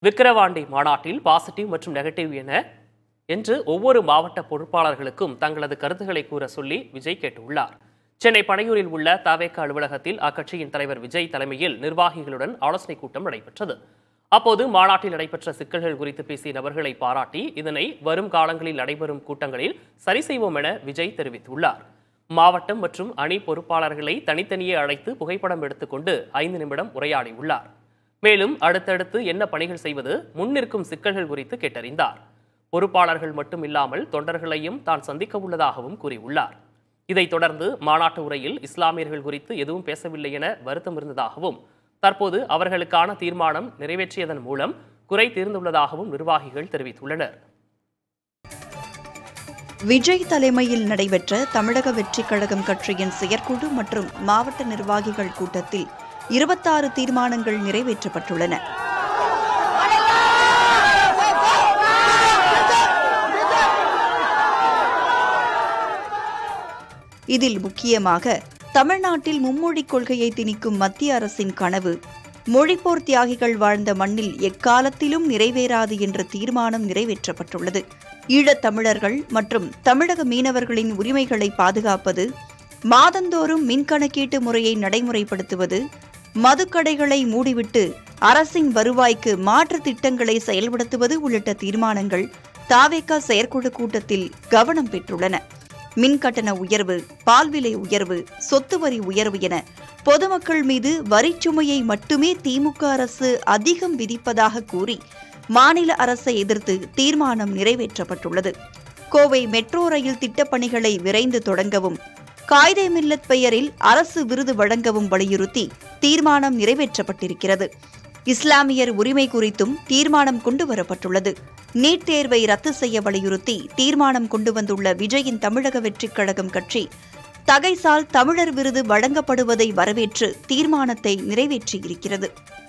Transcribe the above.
விக்கிரவாண்டி மாநாட்டில் பாசிட்டிவ் மற்றும் நெகட்டிவ் என என்று ஒவ்வொரு மாவட்ட பொறுப்பாளர்களுக்கும் தங்களது கருத்துக்களை கூற சொல்லி விஜய் கேட்டுள்ளார் சென்னை பனையூரில் உள்ள தவேக அலுவலகத்தில் அக்கட்சியின் தலைவர் விஜய் தலைமையில் நிர்வாகிகளுடன் ஆலோசனைக் கூட்டம் நடைபெற்றது அப்போது மாநாட்டில் நடைபெற்ற சிக்கல்கள் குறித்து பேசிய நபர்களை பாராட்டி இதனை வரும் காலங்களில் நடைபெறும் கூட்டங்களில் சரி செய்வோம் என விஜய் தெரிவித்துள்ளார் மாவட்டம் மற்றும் அணி பொறுப்பாளர்களை தனித்தனியே அழைத்து புகைப்படம் எடுத்துக்கொண்டு ஐந்து நிமிடம் உரையாடியுள்ளார் மேலும் அடுத்தடுத்து என்ன பணிகள் செய்வது முன்னிற்கும் சிக்கல்கள் குறித்து கேட்டறிந்தார் பொறுப்பாளர்கள் மட்டும் இல்லாமல் தொண்டர்களையும் தான் சந்திக்க உள்ளதாகவும் கூறியுள்ளார் இதைத் தொடர்ந்து மாநாட்டு உரையில் இஸ்லாமியர்கள் குறித்து எதுவும் பேசவில்லை என வருத்தம் இருந்ததாகவும் தற்போது அவர்களுக்கான தீர்மானம் நிறைவேற்றியதன் மூலம் குறை தீர்ந்துள்ளதாகவும் நிர்வாகிகள் தெரிவித்துள்ளனர் விஜய் தலைமையில் நடைபெற்ற தமிழக வெற்றிக் கழகம் கட்சியின் செயற்குழு மற்றும் மாவட்ட நிர்வாகிகள் கூட்டத்தில் இருபத்தாறு தீர்மானங்கள் நிறைவேற்றப்பட்டுள்ளன இதில் முக்கியமாக தமிழ்நாட்டில் மும்மொழிக் கொள்கையை திணிக்கும் மத்திய அரசின் கனவு மொழிப்போர் தியாகிகள் வாழ்ந்த மண்ணில் எக்காலத்திலும் நிறைவேறாது என்ற தீர்மானம் நிறைவேற்றப்பட்டுள்ளது ஈழத் தமிழர்கள் மற்றும் தமிழக மீனவர்களின் உரிமைகளை பாதுகாப்பது மாதந்தோறும் மின் கணக்கீட்டு முறையை நடைமுறைப்படுத்துவது மதுக்கடைகளை மூடிவிட்டு அரசின் வருவாய்க்கு மாற்று திட்டங்களை செயல்படுத்துவது உள்ளிட்ட தீர்மானங்கள் தாவேகா செயற்குழு கூட்டத்தில் கவனம் பெற்றுள்ளன மின் கட்டண உயர்வு பால்விலை உயர்வு சொத்து வரி உயர்வு என பொதுமக்கள் மீது வரிச்சுமையை மட்டுமே திமுக அரசு அதிகம் விதிப்பதாக கூறி மாநில அரசை எதிர்த்து தீர்மானம் நிறைவேற்றப்பட்டுள்ளது கோவை மெட்ரோ ரயில் திட்டப்பணிகளை விரைந்து தொடங்கவும் காயிதே மில்லத் பெயரில் அரசு விருது வழங்கவும் வலியுறுத்தி தீர்மானம் நிறைவேற்றப்பட்டிருக்கிறது இஸ்லாமியர் உரிமை குறித்தும் தீர்மானம் கொண்டு வரப்பட்டுள்ளது நீட் தேர்வை ரத்து செய்ய வலியுறுத்தி தீர்மானம் கொண்டு வந்துள்ள விஜயின் தமிழக வெற்றிக் கழகம் கட்சி தகைசால் தமிழர் விருது வழங்கப்படுவதை வரவேற்று தீர்மானத்தை நிறைவேற்றியிருக்கிறது